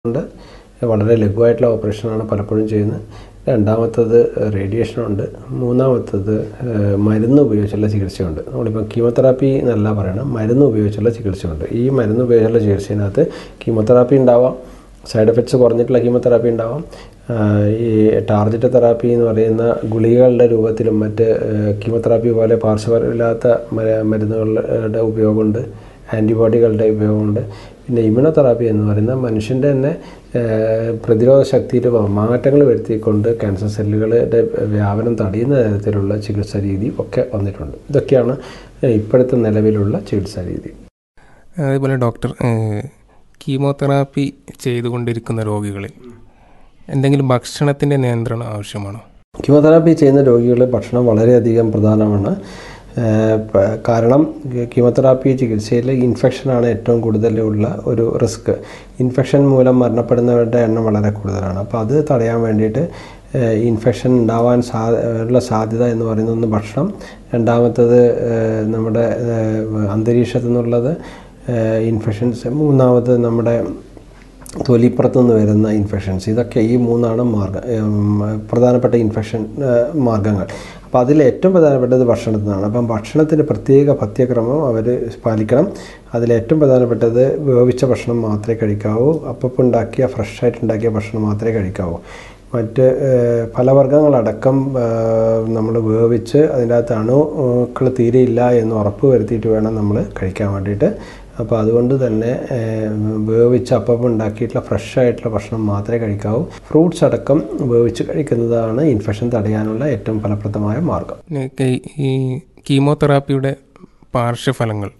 ഉണ്ട് വളരെ ലഘുവായിട്ടുള്ള ഓപ്പറേഷനാണ് പലപ്പോഴും ചെയ്യുന്നത് രണ്ടാമത്തത് റേഡിയേഷനുണ്ട് മൂന്നാമത്തത് മരുന്ന് ഉപയോഗിച്ചുള്ള ചികിത്സയുണ്ട് നമ്മളിപ്പോൾ കീമോതെറാപ്പി എന്നല്ല പറയണം മരുന്ന് ഉപയോഗിച്ചുള്ള ചികിത്സയുണ്ട് ഈ മരുന്ന് ഉപയോഗിച്ചുള്ള ചികിത്സയിനകത്ത് കീമോതെറാപ്പി ഉണ്ടാവാം സൈഡ് എഫക്ട്സ് കുറഞ്ഞിട്ടുള്ള കീമോതെറാപ്പി ഉണ്ടാവാം ഈ ടാർജറ്റ് തെറാപ്പി എന്ന് പറയുന്ന ഗുളികകളുടെ രൂപത്തിലും മറ്റ് കീമോതെറാപ്പി പോലെ പാർശ്വഫലമില്ലാത്ത മരുന്നുകളുടെ ഉപയോഗമുണ്ട് ആൻറ്റിബോഡികളുടെ ഉപയോഗമുണ്ട് പിന്നെ ഇമ്യൂണോതെറാപ്പി എന്ന് പറയുന്ന മനുഷ്യൻ്റെ തന്നെ പ്രതിരോധ ശക്തിയിൽ മാറ്റങ്ങൾ വരുത്തിക്കൊണ്ട് ക്യാൻസർ സെല്ലുകളുടെ വ്യാപനം തടയുന്ന തരത്തിലുള്ള ചികിത്സാ രീതി ഒക്കെ വന്നിട്ടുണ്ട് ഇതൊക്കെയാണ് ഇപ്പോഴത്തെ നിലവിലുള്ള ചികിത്സാ രീതി അതേപോലെ ഡോക്ടർ കീമോതെറാപ്പി ചെയ്തുകൊണ്ടിരിക്കുന്ന രോഗികളിൽ എന്തെങ്കിലും ഭക്ഷണത്തിൻ്റെ നിയന്ത്രണം ആവശ്യമാണോ കീമോതെറാപ്പി ചെയ്യുന്ന രോഗികളിൽ ഭക്ഷണം വളരെയധികം പ്രധാനമാണ് കാരണം കീമോതെറാപ്പി ചികിത്സയിൽ ഇൻഫെക്ഷനാണ് ഏറ്റവും കൂടുതലുള്ള ഒരു റിസ്ക് ഇൻഫെക്ഷൻ മൂലം മരണപ്പെടുന്നവരുടെ എണ്ണം വളരെ കൂടുതലാണ് അപ്പോൾ അത് തടയാൻ വേണ്ടിയിട്ട് ഇൻഫെക്ഷൻ ഉണ്ടാവാൻ സാ ഉള്ള സാധ്യത എന്ന് പറയുന്നത് ഒന്ന് ഭക്ഷണം രണ്ടാമത്തത് നമ്മുടെ അന്തരീക്ഷത്തിൽ നിന്നുള്ളത് ഇൻഫെക്ഷൻസ് മൂന്നാമത് നമ്മുടെ തൊലിപ്പുറത്തു നിന്ന് വരുന്ന ഇൻഫെക്ഷൻസ് ഇതൊക്കെ ഈ മൂന്നാണ് മാർഗ പ്രധാനപ്പെട്ട ഇൻഫെക്ഷൻ മാർഗങ്ങൾ അപ്പോൾ അതിൽ ഏറ്റവും പ്രധാനപ്പെട്ടത് ഭക്ഷണത്തിൽ നിന്നാണ് അപ്പം ഭക്ഷണത്തിന് പ്രത്യേക പഥ്യക്രമം അവർ പാലിക്കണം അതിലേറ്റവും പ്രധാനപ്പെട്ടത് വേവിച്ച ഭക്ഷണം മാത്രമേ കഴിക്കാവൂ അപ്പം ഉണ്ടാക്കിയ ഫ്രഷായിട്ട് ഉണ്ടാക്കിയ ഭക്ഷണം മാത്രമേ കഴിക്കാവൂ മറ്റ് ഫലവർഗ്ഗങ്ങളടക്കം നമ്മൾ വേവിച്ച് അതിൻ്റെ അകത്ത് അണുക്കൾ തീരെയില്ല എന്ന് ഉറപ്പ് വരുത്തിയിട്ട് വേണം നമ്മൾ കഴിക്കാൻ വേണ്ടിയിട്ട് അപ്പോൾ അതുകൊണ്ട് തന്നെ വേവിച്ച് അപ്പം ഉണ്ടാക്കിയിട്ടുള്ള ഫ്രഷ് ആയിട്ടുള്ള ഭക്ഷണം മാത്രമേ കഴിക്കാവൂ ഫ്രൂട്ട്സ് അടക്കം വേവിച്ച് കഴിക്കുന്നതാണ് ഇൻഫെക്ഷൻ തടയാനുള്ള ഏറ്റവും ഫലപ്രദമായ മാർഗം ഈ കീമോതെറാപ്പിയുടെ പാർശ്വഫലങ്ങൾ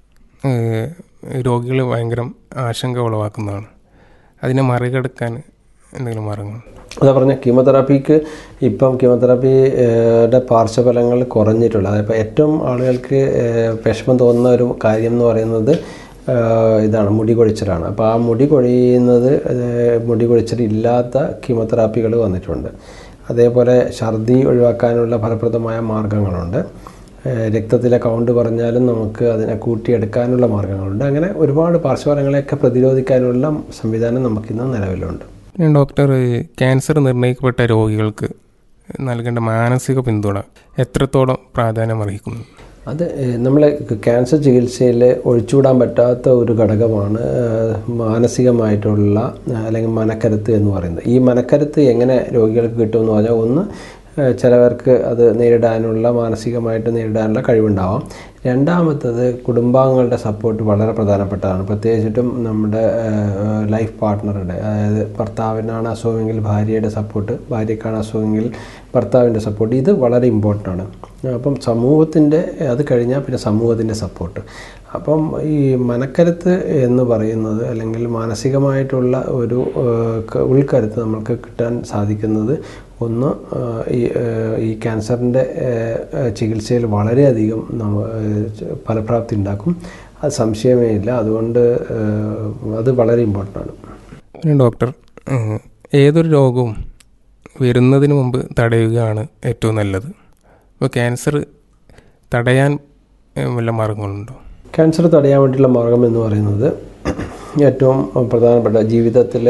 രോഗികൾ ഭയങ്കര ആശങ്ക ഉളവാക്കുന്നതാണ് അതിനെ മറികടക്കാൻ എന്തെങ്കിലും മാർഗങ്ങൾ അതാ പറഞ്ഞ കീമോതെറാപ്പിക്ക് ഇപ്പം കീമോതെറാപ്പിയുടെ പാർശ്വഫലങ്ങൾ കുറഞ്ഞിട്ടുള്ള അതായത് ഏറ്റവും ആളുകൾക്ക് വിഷമം തോന്നുന്ന ഒരു കാര്യം എന്ന് പറയുന്നത് ഇതാണ് മുടി കൊഴിച്ചിലാണ് അപ്പോൾ ആ മുടി കൊഴിയുന്നത് മുടി കൊഴിച്ചിൽ ഇല്ലാത്ത കീമോതെറാപ്പികൾ വന്നിട്ടുണ്ട് അതേപോലെ ഛർദി ഒഴിവാക്കാനുള്ള ഫലപ്രദമായ മാർഗങ്ങളുണ്ട് രക്തത്തിലെ കൗണ്ട് കുറഞ്ഞാലും നമുക്ക് അതിനെ കൂട്ടിയെടുക്കാനുള്ള മാർഗങ്ങളുണ്ട് അങ്ങനെ ഒരുപാട് പാർശ്വഫലങ്ങളെയൊക്കെ പ്രതിരോധിക്കാനുള്ള സംവിധാനം നമുക്കിന്ന് നിലവിലുണ്ട് ഡോക്ടർ ക്യാൻസർ നിർണ്ണയിക്കപ്പെട്ട രോഗികൾക്ക് നൽകേണ്ട മാനസിക പിന്തുണ എത്രത്തോളം പ്രാധാന്യം അർഹിക്കുന്നു അത് നമ്മൾ ക്യാൻസർ ചികിത്സയിൽ ഒഴിച്ചുകൂടാൻ പറ്റാത്ത ഒരു ഘടകമാണ് മാനസികമായിട്ടുള്ള അല്ലെങ്കിൽ മനക്കരുത്ത് എന്ന് പറയുന്നത് ഈ മനക്കരുത്ത് എങ്ങനെ രോഗികൾക്ക് കിട്ടുമെന്ന് പറഞ്ഞാൽ ഒന്ന് ചിലവർക്ക് അത് നേരിടാനുള്ള മാനസികമായിട്ട് നേരിടാനുള്ള കഴിവുണ്ടാവാം രണ്ടാമത്തത് കുടുംബാംഗങ്ങളുടെ സപ്പോർട്ട് വളരെ പ്രധാനപ്പെട്ടതാണ് പ്രത്യേകിച്ചിട്ടും നമ്മുടെ ലൈഫ് പാർട്ട്ണറുടെ അതായത് ഭർത്താവിനാണ് അസുഖമെങ്കിൽ ഭാര്യയുടെ സപ്പോർട്ട് ഭാര്യയ്ക്കാണ് അസുഖമെങ്കിൽ ഭർത്താവിൻ്റെ സപ്പോർട്ട് ഇത് വളരെ ഇമ്പോർട്ടൻ്റ് ആണ് അപ്പം സമൂഹത്തിൻ്റെ അത് കഴിഞ്ഞാൽ പിന്നെ സമൂഹത്തിൻ്റെ സപ്പോർട്ട് അപ്പം ഈ മനക്കരുത്ത് എന്ന് പറയുന്നത് അല്ലെങ്കിൽ മാനസികമായിട്ടുള്ള ഒരു ഉൾക്കരുത്ത് നമുക്ക് കിട്ടാൻ സാധിക്കുന്നത് ഒന്ന് ഈ ഈ ക്യാൻസറിൻ്റെ ചികിത്സയിൽ വളരെയധികം നമ്മ ഫലപ്രാപ്തി ഉണ്ടാക്കും അത് സംശയമേ ഇല്ല അതുകൊണ്ട് അത് വളരെ ഇമ്പോർട്ടൻ്റ് ആണ് പിന്നെ ഡോക്ടർ ഏതൊരു രോഗവും വരുന്നതിന് മുമ്പ് തടയുകയാണ് ഏറ്റവും നല്ലത് ഇപ്പോൾ ക്യാൻസർ തടയാൻ വല്ല മാർഗങ്ങളുണ്ടോ ക്യാൻസർ തടയാൻ വേണ്ടിയുള്ള മാർഗം എന്ന് പറയുന്നത് ഏറ്റവും പ്രധാനപ്പെട്ട ജീവിതത്തിൽ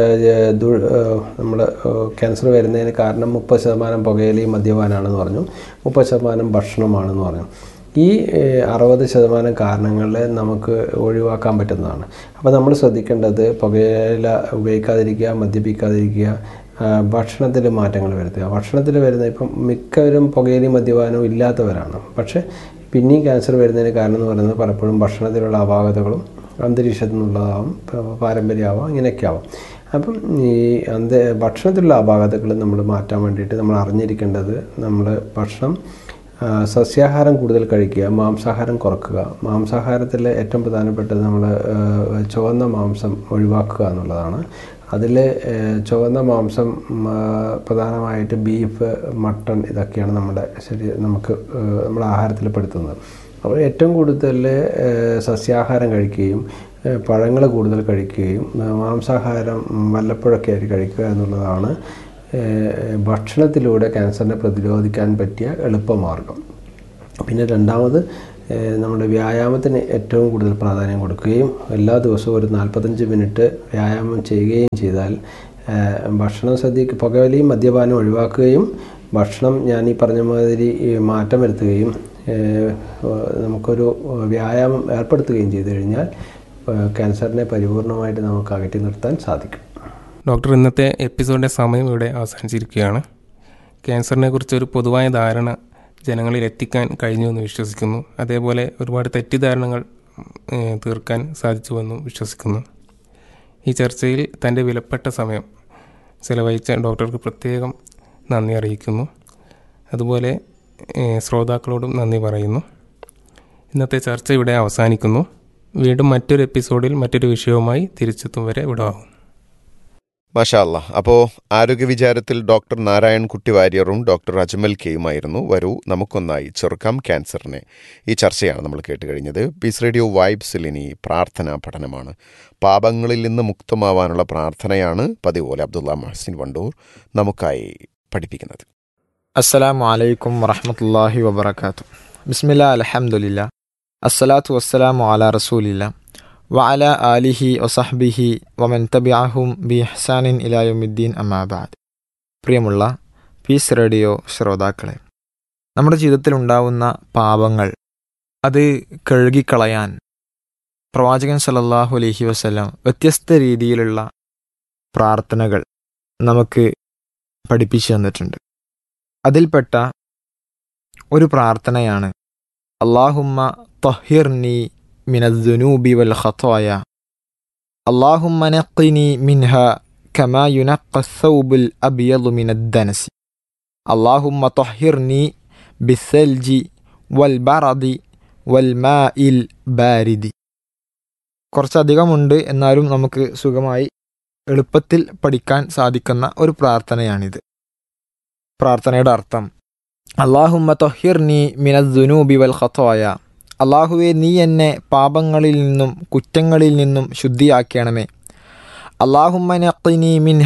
നമ്മൾ ക്യാൻസർ വരുന്നതിന് കാരണം മുപ്പത് ശതമാനം പുകയിലയും മദ്യപാനാണെന്ന് പറഞ്ഞു മുപ്പത് ശതമാനം ഭക്ഷണമാണെന്ന് പറഞ്ഞു ഈ അറുപത് ശതമാനം കാരണങ്ങൾ നമുക്ക് ഒഴിവാക്കാൻ പറ്റുന്നതാണ് അപ്പോൾ നമ്മൾ ശ്രദ്ധിക്കേണ്ടത് പുകയില ഉപയോഗിക്കാതിരിക്കുക മദ്യപിക്കാതിരിക്കുക ഭക്ഷണത്തിൽ മാറ്റങ്ങൾ വരുത്തുക ഭക്ഷണത്തിൽ വരുന്ന ഇപ്പം മിക്കവരും പുകയിലും മദ്യപാനവും ഇല്ലാത്തവരാണ് പക്ഷേ പിന്നെയും ക്യാൻസർ വരുന്നതിന് കാരണം എന്ന് പറയുന്നത് പലപ്പോഴും ഭക്ഷണത്തിലുള്ള അപാകതകളും അന്തരീക്ഷത്തിൽ നിന്നുള്ളതാവും പാരമ്പര്യമാവാം ഇങ്ങനെയൊക്കെ ആവാം അപ്പം ഈ അന്ത ഭക്ഷണത്തിലുള്ള അപാകതകൾ നമ്മൾ മാറ്റാൻ വേണ്ടിയിട്ട് നമ്മൾ അറിഞ്ഞിരിക്കേണ്ടത് നമ്മൾ ഭക്ഷണം സസ്യാഹാരം കൂടുതൽ കഴിക്കുക മാംസാഹാരം കുറക്കുക മാംസാഹാരത്തിൽ ഏറ്റവും പ്രധാനപ്പെട്ടത് നമ്മൾ ചുവന്ന മാംസം ഒഴിവാക്കുക എന്നുള്ളതാണ് അതിൽ ചുവന്ന മാംസം പ്രധാനമായിട്ട് ബീഫ് മട്ടൺ ഇതൊക്കെയാണ് നമ്മുടെ ശരീരം നമുക്ക് നമ്മുടെ ആഹാരത്തിൽ പെടുത്തുന്നത് അപ്പോൾ ഏറ്റവും കൂടുതൽ സസ്യാഹാരം കഴിക്കുകയും പഴങ്ങൾ കൂടുതൽ കഴിക്കുകയും മാംസാഹാരം വല്ലപ്പോഴൊക്കെ ആയിട്ട് കഴിക്കുക എന്നുള്ളതാണ് ഭക്ഷണത്തിലൂടെ ക്യാൻസറിനെ പ്രതിരോധിക്കാൻ പറ്റിയ എളുപ്പമാർഗം പിന്നെ രണ്ടാമത് ഏഹ് നമ്മുടെ വ്യായാമത്തിന് ഏറ്റവും കൂടുതൽ പ്രാധാന്യം കൊടുക്കുകയും എല്ലാ ദിവസവും ഒരു നാൽപ്പത്തഞ്ച് മിനിറ്റ് വ്യായാമം ചെയ്യുകയും ചെയ്താൽ ഏഹ് ഭക്ഷണം ശ്രദ്ധിക്കുക പുകവലിയും മദ്യപാനം ഒഴിവാക്കുകയും ഭക്ഷണം ഞാൻ ഈ പറഞ്ഞ മാതിരി ഈ മാറ്റം വരുത്തുകയും ഏഹ് നമുക്കൊരു വ്യായാമം ഏർപ്പെടുത്തുകയും ചെയ്തു കഴിഞ്ഞാൽ ഏഹ് ക്യാൻസറിനെ പരിപൂർണമായിട്ട് നമുക്ക് അകറ്റി നിർത്താൻ സാധിക്കും ഡോക്ടർ ഇന്നത്തെ എപ്പിസോഡിൻ്റെ സമയം ഇവിടെ അവസാനിച്ചിരിക്കുകയാണ് ക്യാൻസറിനെ കുറിച്ച് ഒരു പൊതുവായ ധാരണ ജനങ്ങളിൽ എത്തിക്കാൻ കഴിഞ്ഞു എന്ന് വിശ്വസിക്കുന്നു അതേപോലെ ഒരുപാട് തെറ്റിദ്ധാരണകൾ ഏഹ്, തീർക്കാൻ സാധിച്ചുവെന്നും വിശ്വസിക്കുന്നു ഈ ചർച്ചയിൽ തൻ്റെ വിലപ്പെട്ട സമയം ചെലവഴിച്ച ഡോക്ടർക്ക് പ്രത്യേകം നന്ദി അറിയിക്കുന്നു അതുപോലെ ഏഹ്, ശ്രോതാക്കളോടും നന്ദി പറയുന്നു ഇന്നത്തെ ചർച്ച ഇവിടെ അവസാനിക്കുന്നു വീണ്ടും മറ്റൊരു എപ്പിസോഡിൽ മറ്റൊരു വിഷയവുമായി തിരിച്ചെത്തും വരെ വിടാവും മഷാല്ല അപ്പോൾ ആരോഗ്യ വിചാരത്തിൽ ഡോക്ടർ നാരായൺ കുട്ടി വാര്യറും ഡോക്ടർ അജ്മൽ കെയുമായിരുന്നു വരൂ നമുക്കൊന്നായി ചെറുക്കാം ക്യാൻസറിനെ ഈ ചർച്ചയാണ് നമ്മൾ കേട്ട് കഴിഞ്ഞത് പീസ് റേഡിയോ വൈബ്സിൽ ഇനി പ്രാർത്ഥനാ പഠനമാണ് പാപങ്ങളിൽ നിന്ന് മുക്തമാവാനുള്ള പ്രാർത്ഥനയാണ് പതിവ് പോലെ അബ്ദുള്ള മഹസിൻ വണ്ടൂർ നമുക്കായി പഠിപ്പിക്കുന്നത് അസ്സലാമു അലൈക്കും വറഹമത്തല്ലാഹി വബർക്കാത്തു ബിസ്മില്ല അലഹമുല്ല അസ്സലാത്തു വസ്സലാമു അല റസൂലില്ല വഅല ആലിഹി വസഹ്ബിഹി വമൻ തബിഅഹും ബി ഇഹ്സാനിൻ ഇലായുമിദ്ദീൻ അമ്മാബാദ് പ്രിയമുള്ള പീസ് റേഡിയോ ശ്രോതാക്കളെ നമ്മുടെ ജീവിതത്തിൽ ഉണ്ടാവുന്ന പാപങ്ങൾ അത് കഴുകിക്കളയാൻ പ്രവാചകൻ സല്ലല്ലാഹു അലൈഹി വസല്ലം വ്യത്യസ്ത രീതിയിലുള്ള പ്രാർത്ഥനകൾ നമുക്ക് പഠിപ്പിച്ചു തന്നിട്ടുണ്ട് അതിൽപ്പെട്ട ഒരു പ്രാർത്ഥനയാണ് അള്ളാഹുമ്മ തൊഹിർനി മിനദ്ദുനൂബി വൽ ഖത്തോയ അള്ളാഹുമ്മ നഖിനി മിൻഹ കമാ യുനഖ الثوب الأبيض من الدنس اللهم طهرني بالثلج والبرد والماء البارد കുറച്ചധികമുണ്ട് എന്നാലും നമുക്ക് സുഖമായി എളുപ്പത്തിൽ പഠിക്കാൻ സാധിക്കുന്ന ഒരു പ്രാർത്ഥനയാണിത് പ്രാർത്ഥനയുടെ അർത്ഥം അള്ളാഹുമ്മ തൊഹിർനി മിനദ്ദുനൂബി വൽ ഖത്തോയ അള്ളാഹുവെ നീ എന്നെ പാപങ്ങളിൽ നിന്നും കുറ്റങ്ങളിൽ നിന്നും ശുദ്ധിയാക്കണമേ അള്ളാഹുമ്മ നഖിനി മിൻഹ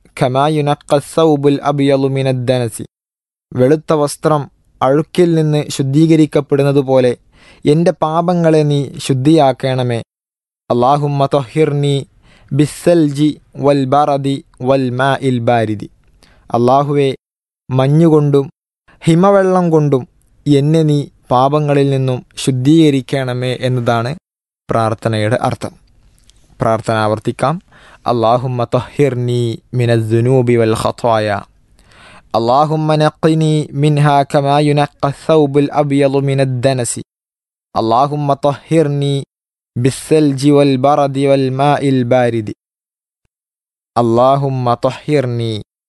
ഖമായുനഖുൽ അബിയലു മിനദ്ദനസി വെളുത്ത വസ്ത്രം അഴുക്കിൽ നിന്ന് ശുദ്ധീകരിക്കപ്പെടുന്നത് പോലെ എൻ്റെ പാപങ്ങളെ നീ ശുദ്ധിയാക്കണമേ അള്ളാഹുമ്മ തൊഹിർനി ബിസ്സൽജി വൽ ബറദി വൽ മാ ഇൽ ബാരിദി അള്ളാഹുവെ മഞ്ഞുകൊണ്ടും ഹിമവെള്ളം കൊണ്ടും എന്നെ നീ പാപങ്ങളിൽ നിന്നും ശുദ്ധീകരിക്കണമേ എന്നതാണ് പ്രാർത്ഥനയുടെ അർത്ഥം പ്രാർത്ഥന ആവർത്തിക്കാം അള്ളാഹുമ്മ തൊഹിർനി മിനദ്ദുനൂബി വൽ ഖത്വായ اللهم نقني منها كما ينقى الثوب الأبيض من الدنس اللهم طهرني بالثلج والبرد والماء البارد اللهم طهرني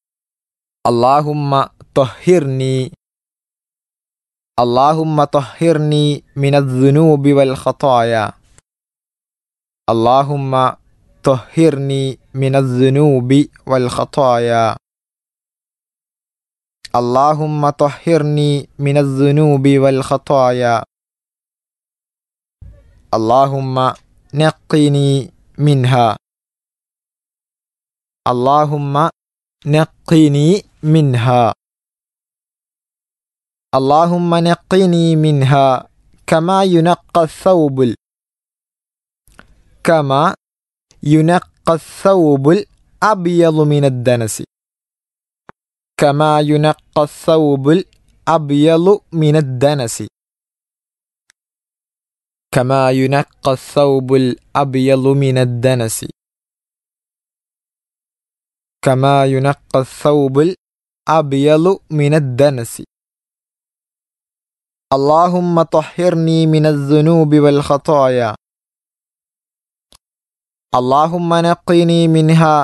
اللهم طهرني اللهم طهرني من الذنوب والخطايا اللهم طهرني من الذنوب والخطايا اللهم طهرني من الذنوب والخطايا اللهم نقني منها اللهم نقني منها اللهم نقني منها كما ينقى الثوب ال- كما ينقى الثوب الأبيض من الدنس كما ينقى الثوب الأبيض من الدنس كما ينقى الثوب الأبيض من الدنس كما ينقى الثوب الأبيض من الدنس اللهم طهرني من الذنوب والخطايا اللهم نقني منها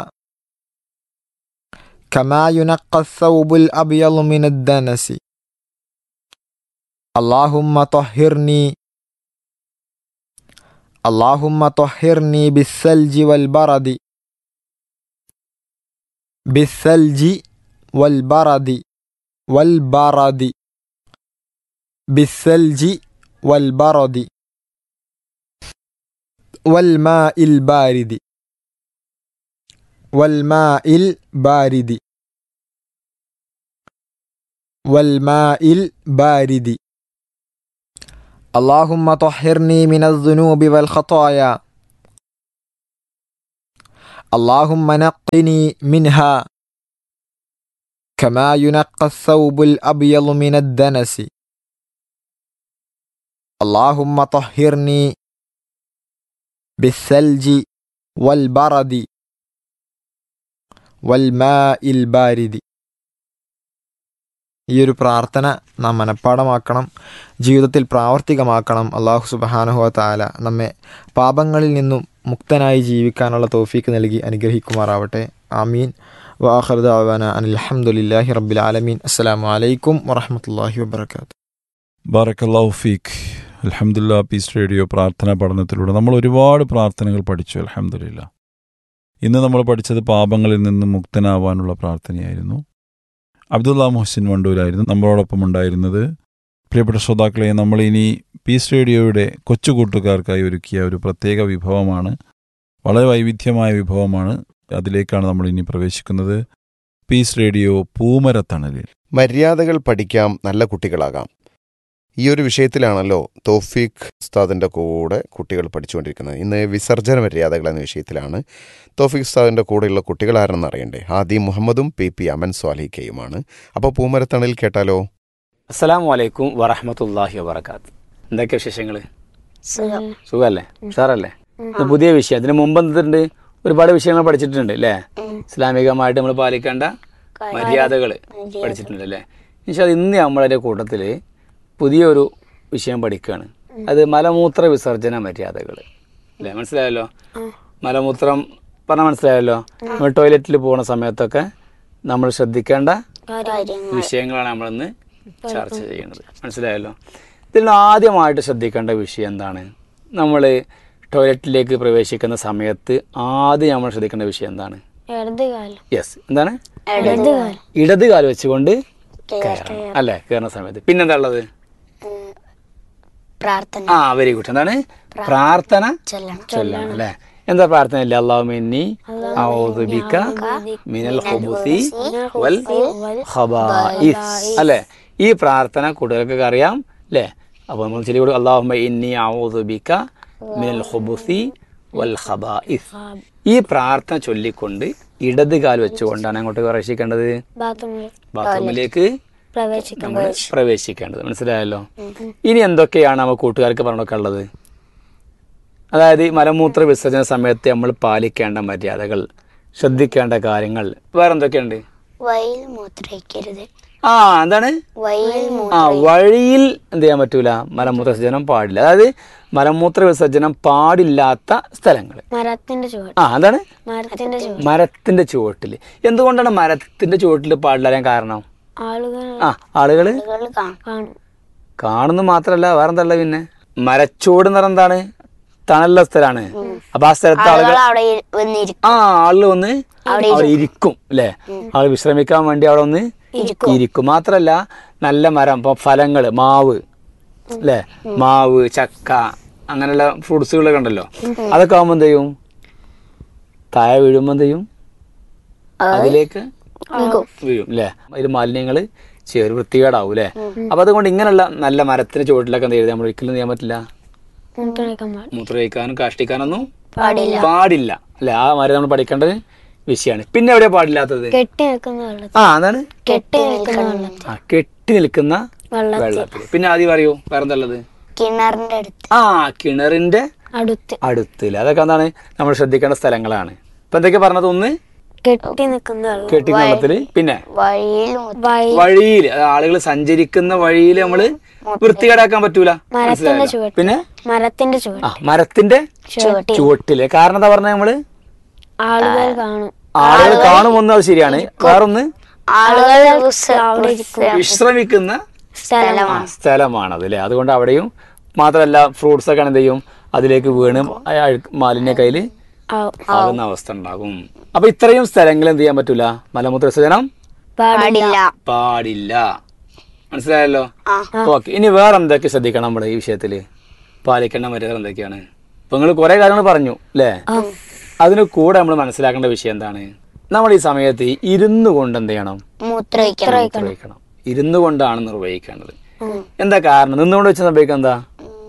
كما ينقى الثوب الأبيض من الدنس اللهم طهرني اللهم طهرني بالثلج والبرد بالثلج والبرد والبرد بالثلج والبرد والماء البارد والماء البارد والماء البارد اللهم طهرني من الذنوب والخطايا اللهم نقني منها كما ينقى الثوب الأبيض من الدنس اللهم طهرني بالثلج والبرد والماء البارد ഈ ഒരു പ്രാർത്ഥന നാം മനഃപ്പാടമാക്കണം ജീവിതത്തിൽ പ്രാവർത്തികമാക്കണം അള്ളാഹു സുബഹാനുഹ താല നമ്മെ പാപങ്ങളിൽ നിന്നും മുക്തനായി ജീവിക്കാനുള്ള തോഫീക്ക് നൽകി അനുഗ്രഹിക്കുമാറാവട്ടെ ആമീൻ വാഹർദ അവാന അനിൽഹമുല്ലാഹി റബ്ബിൽ ആലമീൻ അസ്സലാമു അലൈക്കും വറഹമത്തല്ലാഹി വബർക്കാത്തു ബാറക്കല്ലാഹു ഫീഖ് അലഹമുല്ല പീസ് റേഡിയോ പ്രാർത്ഥനാ പഠനത്തിലൂടെ നമ്മൾ ഒരുപാട് പ്രാർത്ഥനകൾ പഠിച്ചു അലഹമുല്ല ഇന്ന് നമ്മൾ പഠിച്ചത് പാപങ്ങളിൽ നിന്ന് മുക്തനാവാനുള്ള പ്രാർത്ഥനയായിരുന്നു അബ്ദുള്ള മുഹസിൻ വണ്ടൂരായിരുന്നു നമ്മളോടൊപ്പം ഉണ്ടായിരുന്നത് പ്രിയപ്പെട്ട ശ്രോതാക്കളെ നമ്മൾ ഇനി പീസ് റേഡിയോയുടെ കൊച്ചു കൂട്ടുകാർക്കായി ഒരുക്കിയ ഒരു പ്രത്യേക വിഭവമാണ് വളരെ വൈവിധ്യമായ വിഭവമാണ് അതിലേക്കാണ് നമ്മൾ ഇനി പ്രവേശിക്കുന്നത് പീസ് റേഡിയോ പൂമരത്തണലിൽ മര്യാദകൾ പഠിക്കാം നല്ല കുട്ടികളാകാം ഈ ഒരു വിഷയത്തിലാണല്ലോ തോഫീഖ് ഉസ്താദിൻ്റെ കൂടെ കുട്ടികൾ പഠിച്ചുകൊണ്ടിരിക്കുന്നത് ഇന്ന് വിസർജന മര്യാദകൾ എന്ന വിഷയത്തിലാണ് തോഫീഖ് ഉസ്താദിൻ്റെ കൂടെയുള്ള കുട്ടികൾ ആരെന്ന് അറിയണ്ടേ ആദി മുഹമ്മദും പി പി അമൻ സ്വാലിക്കയുമാണ് അപ്പോൾ പൂമരത്തണലിൽ കേട്ടാലോ അസ്സലാമു അലൈക്കും വറഹമത്തല്ലാഹി വബർക്കാത്ത് എന്തൊക്കെ വിശേഷങ്ങൾ സുഖമല്ലേ സാറല്ലേ ഇത് പുതിയ വിഷയം അതിന് മുമ്പ് എന്തുണ്ട് ഒരുപാട് വിഷയങ്ങൾ പഠിച്ചിട്ടുണ്ട് അല്ലേ ഇസ്ലാമികമായിട്ട് നമ്മൾ പാലിക്കേണ്ട മര്യാദകൾ പഠിച്ചിട്ടുണ്ട് അല്ലേ പക്ഷേ ഇന്ന് നമ്മളതിൻ്റെ കൂട്ടത്തിൽ പുതിയൊരു വിഷയം പഠിക്കുകയാണ് അത് മലമൂത്ര വിസർജന മര്യാദകൾ അല്ലേ മനസ്സിലായല്ലോ മലമൂത്രം പറഞ്ഞാൽ മനസ്സിലായല്ലോ നമ്മൾ ടോയ്ലറ്റിൽ പോകുന്ന സമയത്തൊക്കെ നമ്മൾ ശ്രദ്ധിക്കേണ്ട വിഷയങ്ങളാണ് നമ്മളിന്ന് ചർച്ച ചെയ്യുന്നത് മനസ്സിലായല്ലോ ഇതിൽ ആദ്യമായിട്ട് ശ്രദ്ധിക്കേണ്ട വിഷയം എന്താണ് നമ്മൾ ടോയ്ലറ്റിലേക്ക് പ്രവേശിക്കുന്ന സമയത്ത് ആദ്യം നമ്മൾ ശ്രദ്ധിക്കേണ്ട വിഷയം എന്താണ് ഇടത് കാലം യെസ് എന്താണ് ഇടത് കാലം ഇടത് കാല് വെച്ചുകൊണ്ട് കയറണം അല്ലേ കയറുന്ന സമയത്ത് പിന്നെന്താ ഉള്ളത് പ്രാർത്ഥന ആ വെരി ഗുഡ് എന്താണ് പ്രാർത്ഥന ചൊല്ലണം ചൊല്ലണം അല്ലേ എന്താ പ്രാർത്ഥന ഇല്ല അള്ളാഹു മിന്നി ഔദു ബിക മിനൽ ഖുബുസി വൽ ഖബായിസ് അല്ലേ ഈ പ്രാർത്ഥന കുട്ടികൾക്കൊക്കെ അറിയാം അല്ലേ അപ്പോൾ നമ്മൾ ചെല്ലി കൊടുക്കും അള്ളാഹുമ്മ ഇന്നി ഔദു ബിക മിനൽ ഖുബുസി വൽ ഖബായിസ് ഈ പ്രാർത്ഥന ചൊല്ലിക്കൊണ്ട് ഇടത് കാൽ വെച്ചുകൊണ്ടാണ് അങ്ങോട്ട് പ്രവേശിക്കേണ്ടത് ബാത്റൂമിൽ ബാത്റൂമിലേക്ക് പ്രവേശിക്കാൻ നമ്മൾ പ്രവേശിക്കേണ്ടത് മനസ്സിലായല്ലോ ഇനി എന്തൊക്കെയാണ് നമ്മൾ കൂട്ടുകാർക്ക് പറഞ്ഞൊക്കെ ഉള്ളത് അതായത് ഈ മലമൂത്ര വിസർജന സമയത്ത് നമ്മൾ പാലിക്കേണ്ട മര്യാദകൾ ശ്രദ്ധിക്കേണ്ട കാര്യങ്ങൾ വേറെ എന്തൊക്കെയുണ്ട് വയൽ മൂത്രയിക്കരുത് ആ എന്താണ് വയൽ ആ വഴിയിൽ എന്ത് ചെയ്യാൻ പറ്റൂല മലമൂത്ര വിസർജനം പാടില്ല അതായത് മലമൂത്ര വിസർജനം പാടില്ലാത്ത സ്ഥലങ്ങൾ മരത്തിന്റെ ചുവട് ആ എന്താണ് മരത്തിന്റെ ചുവട് മരത്തിന്റെ ചുവട്ടിൽ എന്തുകൊണ്ടാണ് മരത്തിന്റെ ചുവട്ടിൽ പാടില്ലാൻ കാരണം ആളുകൾ ആ ആളുകള് കാണും കാണുന്നു മാത്രല്ല വേറെന്താ ഉള്ളത് പിന്നെ മരച്ചൂട് എന്ന് പറഞ്ഞാൽ എന്താണ് തണലുള്ള സ്ഥലമാണ് അപ്പൊ ആ സ്ഥലത്ത് ആളുകൾ അവിടെ വന്നിരിക്കും ആ ആള് വന്ന് അവിടെ ഇരിക്കും അല്ലെ ആള് വിശ്രമിക്കാൻ വേണ്ടി അവിടെ ഒന്ന് ഇരിക്കും മാത്രല്ല നല്ല മരം ഇപ്പൊ ഫലങ്ങള് മാവ് അല്ലെ മാവ് ചക്ക അങ്ങനെയുള്ള ഫ്രൂട്ട്സുകളൊക്കെ ഉണ്ടല്ലോ അതൊക്കെ ആവുമ്പോ എന്ത് ചെയ്യും താഴെ വീഴുമ്പോ എന്ത് ചെയ്യും അതിലേക്ക് വീഴും അല്ലേ അതിൽ മാലിന്യങ്ങള് ചേർ വൃത്തികേടാവും അല്ലേ അപ്പൊ അതുകൊണ്ട് ഇങ്ങനെയുള്ള നല്ല മരത്തിന് ചുവട്ടിലൊക്കെ എന്ത് ചെയ്ത് നമ്മൾ ഒരിക്കലും ചെയ്യാൻ പറ്റില്ല മൂത്രയിക്കാൻ പാടില്ല മൂത്രമൊഴിക്കാനും കാഷ്ടിക്കാനൊന്നും പാടില്ല പാടില്ല അല്ലെ ആ മരം നമ്മൾ പഠിക്കേണ്ടത് വിഷയമാണ് പിന്നെ എവിടെയാ പാടില്ലാത്തത് കെട്ടി നിൽക്കുന്ന വെള്ളത്തിൽ ആ അതാണ് കെട്ടി നിൽക്കുന്ന വെള്ളത്തിൽ ആ കെട്ടി നിൽക്കുന്ന വെള്ളത്തിൽ വെള്ളത്തിൽ പിന്നെ ആദ്യം പറയൂ വേറെന്താ ഉള്ളത് കിണറിന്റെ അടുത്ത് ആ കിണറിന്റെ അടുത്ത് അടുത്തില്ല അതൊക്കെ എന്താണ് നമ്മൾ ശ്രദ്ധിക്കേണ്ട സ്ഥലങ്ങളാണ് ഇപ്പൊ എന്തൊക്കെ പറഞ്ഞത് ഒന്ന് കെട്ടി നിൽക്കുന്ന വെള്ളം കെട്ടി വെള്ളത്തില് പിന്നെ വഴിയിൽ വഴി വഴിയിൽ ആളുകൾ സഞ്ചരിക്കുന്ന വഴിയിൽ നമ്മള് വൃത്തികേടാക്കാൻ പറ്റൂല മനസ്സിലായല്ലോ? ചുവട്ടിൽ. പിന്നെ മരത്തിന്റെ ചുവട് ആ മരത്തിന്റെ ചുവട്ടിൽ ചുവട്ടില് കാരണം എന്താ പറഞ്ഞ നമ്മള് ആളുകൾ കാണും ആളുകൾ കാണുമൊന്നും അത് ശരിയാണ് വേറൊന്ന് ആളുകൾ അവിടെ ഇരിക്കും വിശ്രമിക്കുന്ന ആ, സ്ഥലമാണത് അല്ലേ അതുകൊണ്ട് അവിടെയും മാത്രമല്ല ഫ്രൂട്ട്സ് ഒക്കെ എന്ത് ചെയ്യും അതിലേക്ക് വീണ് ആ അഴുക്ക് മാലിന്യ കയ്യില് ആകുന്ന അവസ്ഥ ഉണ്ടാകും അപ്പൊ ഇത്രയും സ്ഥലങ്ങൾ എന്ത് ചെയ്യാൻ പറ്റൂല മലമൂത്ര വിസർജനം പാടില്ല പാടില്ല മനസ്സിലായല്ലോ ഓക്കെ ഇനി വേറെ എന്തൊക്കെ ശ്രദ്ധിക്കണം നമ്മുടെ ഈ വിഷയത്തില് പാലിക്കേണ്ട മര്യാദകൾ എന്തൊക്കെയാണ് ഇപ്പൊ നിങ്ങൾ കുറെ കാര്യങ്ങൾ പറഞ്ഞു അല്ലേ അതിന് കൂടെ നമ്മൾ മനസ്സിലാക്കേണ്ട വിഷയം എന്താണ് നമ്മൾ ഈ സമയത്ത് ഇരുന്നു കൊണ്ട് എന്ത് ചെയ്യണം മൂത്രയിക്കണം നിർവഹിക്കണം ഇരുന്നു കൊണ്ടാണ് നിർവഹിക്കേണ്ടത് എന്താ കാരണം നിന്നുകൊണ്ട് വെച്ച് സംഭവിക്കുക എന്താ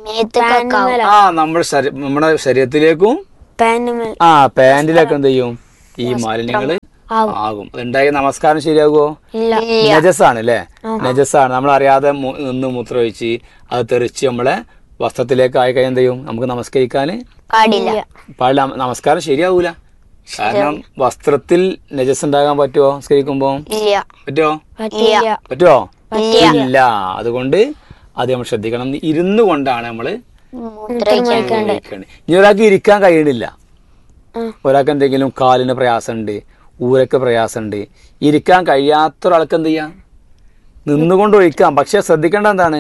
മേത്തൊക്കെ ആവും. ആ നമ്മുടെ ശരീ- നമ്മുടെ ശരീരത്തിലേക്കും പാനുമേൽ ആ പാൻറിലൊക്കെ എന്ത് ചെയ്യും ഈ മാലിന്യങ്ങൾ ആകും അതുണ്ടായ നമസ്കാരം ശരിയാകുമോ ഇല്ല നജസാണ് അല്ലേ നജസാണ് നമ്മൾ അറിയാതെ മു- നിന്ന് മൂത്രമൊഴിച്ച് അത് തെറിച്ച് നമ്മളെ വസ്ത്രത്തിലേക്ക് ആയി കഴിഞ്ഞാൽ എന്ത് ചെയ്യും നമുക്ക് നമസ്കരിക്കാൻ പാടില്ല പാടില്ല നമസ്കാരം ശരിയാവൂല കാരണം വസ്ത്രത്തിൽ നജസ് ഉണ്ടാകാൻ പറ്റുമോ നമസ്കരിക്കുമ്പോ ഇല്ല പറ്റുമോ പറ്റില്ല പറ്റുമോ ഇല്ല അതുകൊണ്ട് അത് നമ്മൾ ശ്രദ്ധിക്കണം ഇരുന്നു കൊണ്ടാണ് നമ്മൾ ഉപയോഗിക്കേണ്ടത് ഇനി ഒരാൾക്ക് ഇരിക്കാൻ കഴിയണില്ല ഒരാൾക്ക് എന്തെങ്കിലും കാലിന് പ്രയാസമുണ്ട് ഊരക്ക് പ്രയാസമുണ്ട് ഇരിക്കാൻ കഴിയാത്ത ഒരാൾക്ക് എന്ത് ചെയ്യാം നിന്നുകൊണ്ട് ഒഴിക്കാം പക്ഷെ ശ്രദ്ധിക്കേണ്ട എന്താണ്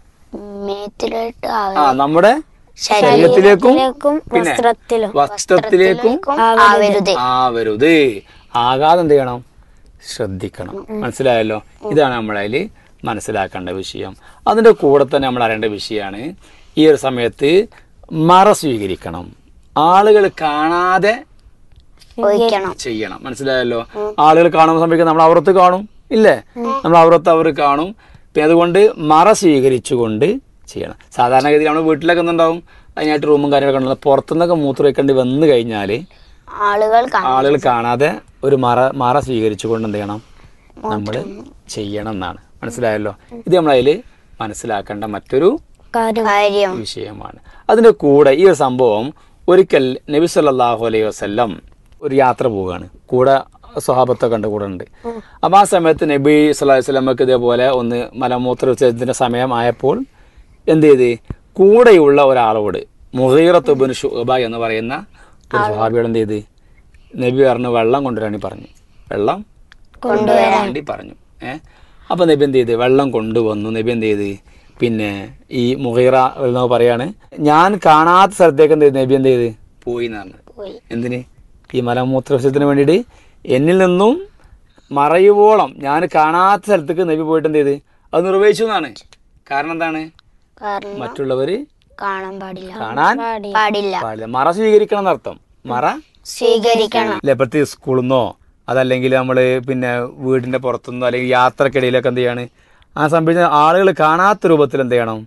മേത്തിലോട്ട് ആ നമ്മുടെ ശരീരത്തിലേക്കും പിന്നെ വസ്ത്രത്തിലും വസ്ത്രത്തിലേക്കും ആവരുത് ആവരുത് ആകാതെ എന്ത് ചെയ്യണം ശ്രദ്ധിക്കണം മനസ്സിലായല്ലോ ഇതാണ് നമ്മളതിൽ മനസ്സിലാക്കേണ്ട വിഷയം അതിന്റെ കൂടെ തന്നെ നമ്മൾ അറിയേണ്ട വിഷയമാണ് ഈ ഒരു സമയത്ത് മറ സ്വീകരിക്കണം ആളുകൾ കാണാതെ ഒഴിക്കണം ചെയ്യണം മനസ്സിലായല്ലോ ആളുകൾ കാണുമ്പോൾ സംഭവിക്കുന്നത് നമ്മൾ അവറത്ത് കാണും ഇല്ലേ നമ്മൾ അവറത്ത് അവർ കാണും പിന്നെ അതുകൊണ്ട് മറ സ്വീകരിച്ചുകൊണ്ട് ചെയ്യണം സാധാരണഗതിയിൽ നമ്മൾ വീട്ടിലൊക്കെ എന്തുണ്ടാവും അതിനായിട്ട് റൂമും കാര്യങ്ങളൊക്കെ ഉണ്ടാവും പുറത്തുനിന്നൊക്കെ മൂത്ര വയ്ക്കേണ്ടി വന്നു കഴിഞ്ഞാൽ ആളുകൾ കാണും ആളുകൾ കാണാതെ ഒരു മറ മറ സ്വീകരിച്ചുകൊണ്ട് എന്ത് ചെയ്യണം നമ്മൾ ചെയ്യണം എന്നാണ് മനസ്സിലായല്ലോ ഇത് നമ്മളതിൽ മനസ്സിലാക്കേണ്ട മറ്റൊരു കാര്യം വിഷയമാണ് അതിന്റെ കൂടെ ഈ ഒരു സംഭവം ഒരിക്കൽ നബി സല്ലല്ലാഹു അലൈഹി വസല്ലം ഒരു യാത്ര പോവുകയാണ് കൂടെ സ്വഹാബത്തൊക്കെ ഉണ്ട് കൂടെ ഉണ്ട് അപ്പൊ ആ സമയത്ത് നബി സല്ലല്ലാഹു അലൈഹി വസല്ലമക്ക് ഇതേപോലെ ഒന്ന് മലമൂത്ര വിസർജനത്തിന്റെ സമയം ആയപ്പോൾ എന്ത് ചെയ്ത് കൂടെയുള്ള ഒരാളോട് മുഹീറത്തുബിൻ ഷുബ എന്ന് പറയുന്ന ഒരു സ്വഹാബിയോട് എന്ത് ചെയ്ത് നബി പറഞ്ഞു വെള്ളം കൊണ്ടുവരാൻ പറഞ്ഞു വെള്ളം കൊണ്ടുവരാൻ വേണ്ടി പറഞ്ഞു ഏഹ് അപ്പൊ നബി എന്ത് ചെയ്ത് വെള്ളം കൊണ്ടുവന്നു നബി എന്ത് ചെയ്ത് പിന്നെ ഈ മുഹീറ എന്ന് പറയാണ് ഞാൻ കാണാത്ത സ്ഥലത്തേക്ക് എന്ത് ചെയ്ത് നബി എന്ത് ചെയ്ത് പോയി എന്നാണ് എന്തിന് ഈ മലമൂത്ര വിസർജനത്തിന് വേണ്ടിയിട്ട് എന്നിൽ നിന്നും മറയുവോളം ഞാൻ കാണാത്ത സ്ഥലത്തേക്ക് നബി പോയിട്ട് എന്ത് ചെയ്ത് അത് നിർവഹിച്ചു എന്നാണ് കാരണം എന്താണ് കാരണം മറ്റുള്ളവര് കാണാൻ പാടില്ല കാണാൻ പാടില്ല പാടില്ല മറ സ്വീകരിക്കണം എന്നർത്ഥം മറ സ്വീകരിക്കണം അല്ലെ പ്രത്യേക സ്കൂളിൽ നിന്നോ അതല്ലെങ്കിൽ നമ്മൾ പിന്നെ വീടിന്റെ പുറത്തുനിന്നോ അല്ലെങ്കിൽ യാത്രക്കിടയിലൊക്കെ എന്ത് ചെയ്യാണ് ആ സംഭവിച്ച ആളുകൾ കാണാത്ത രൂപത്തിൽ എന്ത് ചെയ്യണം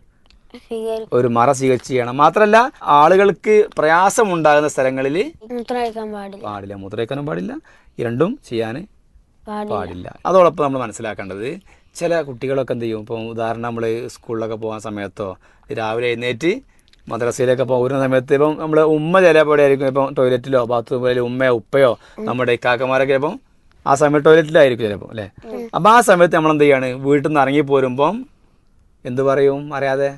ഒരു മറ സ്വീകരിച്ച് ചെയ്യണം മാത്രമല്ല ആളുകൾക്ക് പ്രയാസമുണ്ടാകുന്ന സ്ഥലങ്ങളിൽ മൂത്രമൊഴിക്കാൻ പാടില്ല പാടില്ല മുദ്രയ്ക്കാനും പാടില്ല ഈ രണ്ടും ചെയ്യാൻ പാടില്ല അതോടൊപ്പം നമ്മൾ മനസ്സിലാക്കേണ്ടത് ചില കുട്ടികളൊക്കെ എന്ത് ചെയ്യും ഇപ്പം ഉദാഹരണം നമ്മൾ സ്കൂളിലൊക്കെ പോകാൻ സമയത്തോ രാവിലെ എഴുന്നേറ്റ് മദ്രസയിലൊക്കെ പോകുന്ന സമയത്ത് ഇപ്പം നമ്മൾ ഉമ്മ ചിലപ്പോൾ ആയിരിക്കും ഇപ്പം ടോയ്ലറ്റിലോ ബാത്റൂമിലോ ഉമ്മയോ ഉപ്പയോ നമ്മുടെ ഇക്കാക്കമാരൊക്കെ ചിലപ്പം ആ സമയത്ത് ടോയ്ലറ്റിലായിരിക്കും ചിലപ്പോൾ അല്ലേ അപ്പം ആ സമയത്ത് നമ്മൾ എന്ത് ചെയ്യാണ് വീട്ടിൽ നിന്ന് ഇറങ്ങി പോരുമ്പം എന്ത് പറയും അറിയാതെ